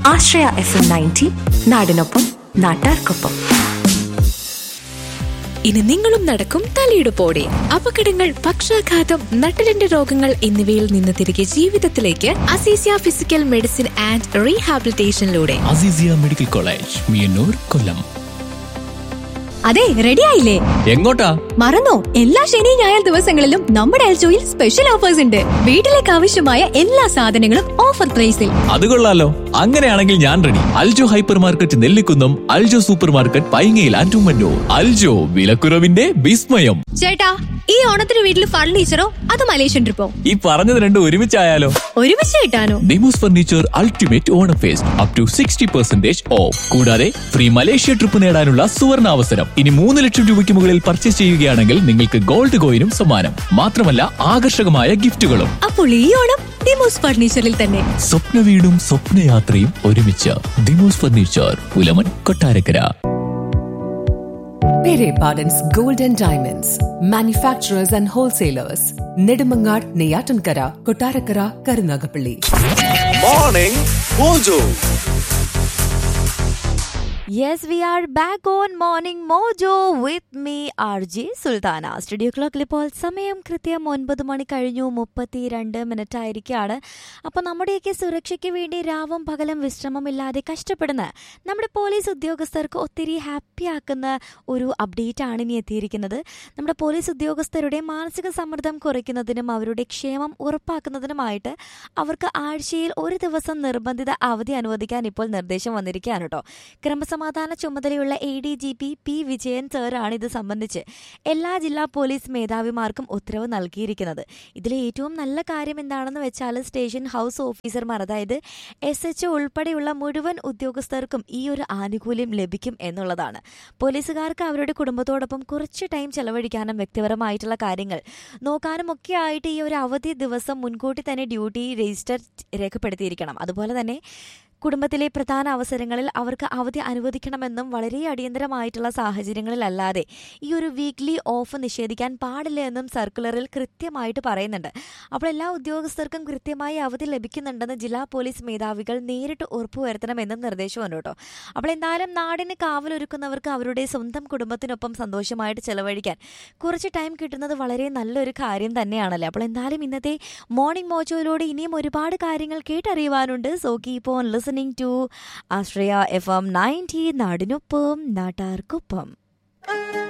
ആശ്രയ F M ninety നാടിനൊപ്പം നാട്ടാർക്കൊപ്പം ഇനി നിങ്ങളും നടക്കും തലയിടുപ്പോടെ അപകടങ്ങൾ പക്ഷാഘാതം നട്ടലിന്റെ രോഗങ്ങൾ എന്നിവയിൽ നിന്ന് തിരികെ ജീവിതത്തിലേക്ക് അസീസിയ ഫിസിക്കൽ മെഡിസിൻ ആൻഡ് റീഹാബിലിറ്റേഷനിലൂടെ അസീസിയ മെഡിക്കൽ കോളേജ് മിയന്നൂർ കൊല്ലം അതെ റെഡി ആയില്ലേ എങ്ങോട്ടാ മറന്നോ എല്ലാ ശനി ഞായർ ദിവസങ്ങളിലും നമ്മുടെ എൽജോയിൽ സ്പെഷ്യൽ ഓഫേഴ്സ് ഉണ്ട് വീട്ടിലേക്ക് ആവശ്യമായ എല്ലാ സാധനങ്ങളും ഓഫർ പ്രൈസിൽ അത് കൊള്ളാലോ അങ്ങനെയാണെങ്കിൽ ഞാൻ ready Aljo hyper market Nellikunnam Aljo super market Paingayil ആൻഡുമന്നൂർ അൽജോ വിലക്കുറവിന്റെ വിസ്മയം ചേട്ടാ ഈ ഓണത്തിന് വീട്ടിൽ ഫർണിച്ചറോ അത് മലേഷ്യൻ ട്രിപ്പോ ഈ പറഞ്ഞത് രണ്ടും ഒരുമിച്ചായാലോ ഒരുമിച്ച് കിട്ടാനോ Dimos furniture ultimate Onam fest up to sixty percentage off കൂടാതെ ഫ്രീ മലേഷ്യ ട്രിപ്പ് നേടാനുള്ള സുവർണ അവസരം ഇനി മൂന്ന് ലക്ഷം രൂപയ്ക്ക് മുകളിൽ പർച്ചേസ് ചെയ്യുകയാണെങ്കിൽ നിങ്ങൾക്ക് ഗോൾഡ് കോയിനും സമ്മാനം മാത്രമല്ല ആകർഷകമായ ഗിഫ്റ്റുകളും അപ്പോൾ ഈ ഓണം ഡിമോസ് ഫർണിച്ചറിൽ തന്നെ സ്വപ്ന വീടും സ്വപ്നയാത്രയും ഒരുമിച്ച് Dimos furniture Pulaman Kottarakkara Pere Pardon's Gold and Diamonds, manufacturers and wholesalers, Nedumangad, Neyatankara, Kotarakara, Karunagapalli. Morning Mojo. Yes, we are back on Morning Mojo with me, RJ Sultana studio ക്ലോക്കിൽ ഇപ്പോൾ സമയം കൃത്യം ഒൻപത് മണി കഴിഞ്ഞു മുപ്പത്തി രണ്ട് മിനിറ്റ് ആയിരിക്കുകയാണ് അപ്പോൾ നമ്മുടെയൊക്കെ സുരക്ഷയ്ക്ക് വേണ്ടി രാവും പകലും വിശ്രമമില്ലാതെ കഷ്ടപ്പെടുന്ന നമ്മുടെ പോലീസ് ഉദ്യോഗസ്ഥർക്ക് ഒത്തിരി ഹാപ്പി ആക്കുന്ന ഒരു അപ്ഡേറ്റ് ആണ് ഇനി എത്തിയിരിക്കുന്നത് നമ്മുടെ പോലീസ് ഉദ്യോഗസ്ഥരുടെ മാനസിക സമ്മർദ്ദം കുറയ്ക്കുന്നതിനും അവരുടെ ക്ഷേമം ഉറപ്പാക്കുന്നതിനുമായിട്ട് അവർക്ക് ആഴ്ചയിൽ ഒരു ദിവസം നിർബന്ധിത അവധി അനുവദിക്കാൻ ഇപ്പോൾ നിർദ്ദേശം വന്നിരിക്കുകയാണ് കേട്ടോ ക്രമസമാധാന ചുമതലയുള്ള A D G P P Vijayan സാറാണ് ഇത് സംബന്ധിച്ച് എല്ലാ ജില്ലാ പോലീസ് മേധാവിമാർക്കും ഉത്തരവ് നൽകിയിരിക്കുന്നത് ഇതിലെ ഏറ്റവും നല്ല കാര്യം എന്താണെന്ന് വെച്ചാൽ സ്റ്റേഷൻ ഹൗസ് ഓഫീസർമാർ അതായത് എസ് എച്ച് ഉൾപ്പെടെയുള്ള മുഴുവൻ ഉദ്യോഗസ്ഥർക്കും ഈ ഒരു ആനുകൂല്യം ലഭിക്കും എന്നുള്ളതാണ് പോലീസുകാർക്ക് അവരുടെ കുടുംബത്തോടൊപ്പം കുറച്ച് ടൈം ചെലവഴിക്കാനും വ്യക്തിപരമായിട്ടുള്ള കാര്യങ്ങൾ നോക്കാനും ഒക്കെ ആയിട്ട് ഈ ഒരു അവധി ദിവസം മുൻകൂട്ടി തന്നെ ഡ്യൂട്ടി രജിസ്റ്റർ രേഖപ്പെടുത്തിയിരിക്കണം അതുപോലെ തന്നെ കുടുംബത്തിലെ പ്രധാന അവസരങ്ങളിൽ അവർക്ക് അവധി അനുവദിക്കണമെന്നും വളരെ അടിയന്തരമായിട്ടുള്ള സാഹചര്യങ്ങളിലല്ലാതെ ഈ ഒരു വീക്ക്ലി ഓഫ് നിഷേധിക്കാൻ പാടില്ല എന്നും സർക്കുലറിൽ കൃത്യമായിട്ട് പറയുന്നുണ്ട് അപ്പോൾ എല്ലാ ഉദ്യോഗസ്ഥർക്കും കൃത്യമായി അവധി ലഭിക്കുന്നുണ്ടെന്ന് ജില്ലാ പോലീസ് മേധാവികൾ നേരിട്ട് ഉറപ്പുവരുത്തണമെന്നും നിർദ്ദേശമുണ്ട് കേട്ടോ അപ്പോൾ എന്തായാലും നാടിന് കാവലൊരുക്കുന്നവർക്ക് അവരുടെ സ്വന്തം കുടുംബത്തിനൊപ്പം സന്തോഷമായിട്ട് ചെലവഴിക്കാൻ കുറച്ച് ടൈം കിട്ടുന്നത് വളരെ നല്ലൊരു കാര്യം തന്നെയാണല്ലേ അപ്പോൾ എന്തായാലും ഇന്നത്തെ മോർണിംഗ് മോജോയിലൂടെ ഇനിയും ഒരുപാട് കാര്യങ്ങൾ കേട്ടറിയുവാനുണ്ട് so keep on listening to Ashraya F M ninety നാടിനൊപ്പം നാട്ടാർക്കൊപ്പം